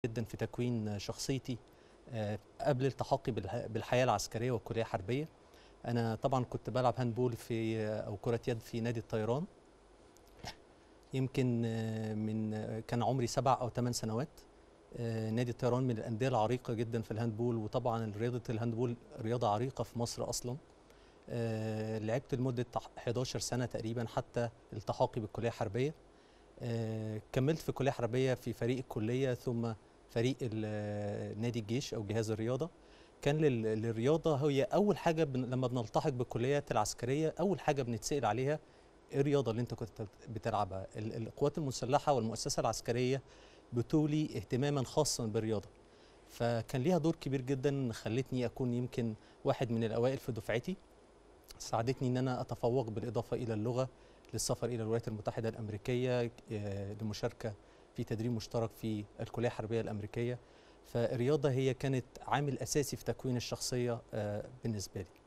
جدا في تكوين شخصيتي آه، قبل التحاقي بالح- بالحياه العسكريه والكليه الحربيه انا طبعا كنت بلعب هاندبول في او كره يد في نادي الطيران يمكن آه، من آه، كان عمري سبع او ثمان سنوات آه، نادي الطيران من الانديه العريقه جدا في الهاندبول وطبعا رياضه الهاندبول رياضه عريقه في مصر اصلا آه، لعبت لمده 11 سنه تقريبا حتى التحاقي بالكليه الحربيه آه، كملت في الكليه الحربيه في فريق الكليه ثم فريق ال- نادي الجيش او جهاز الرياضه كان لل- للرياضه هي اول حاجه بن لما بنلتحق بالكليات العسكريه اول حاجه بنتسال عليها ايه الرياضه اللي انت كنت بتلعبها ال- القوات المسلحه والمؤسسه العسكريه بتولي اهتماما خاصا بالرياضه فكان ليها دور كبير جدا خلتني اكون يمكن واحد من الاوائل في دفعتي ساعدتني ان انا اتفوق بالاضافه الى اللغه للسفر الى الولايات المتحده الامريكيه آه، لمشاركه في تدريب مشترك في الكليه الحربيه الامريكيه فالرياضه هي كانت عامل اساسي في تكوين الشخصيه آه، بالنسبه لي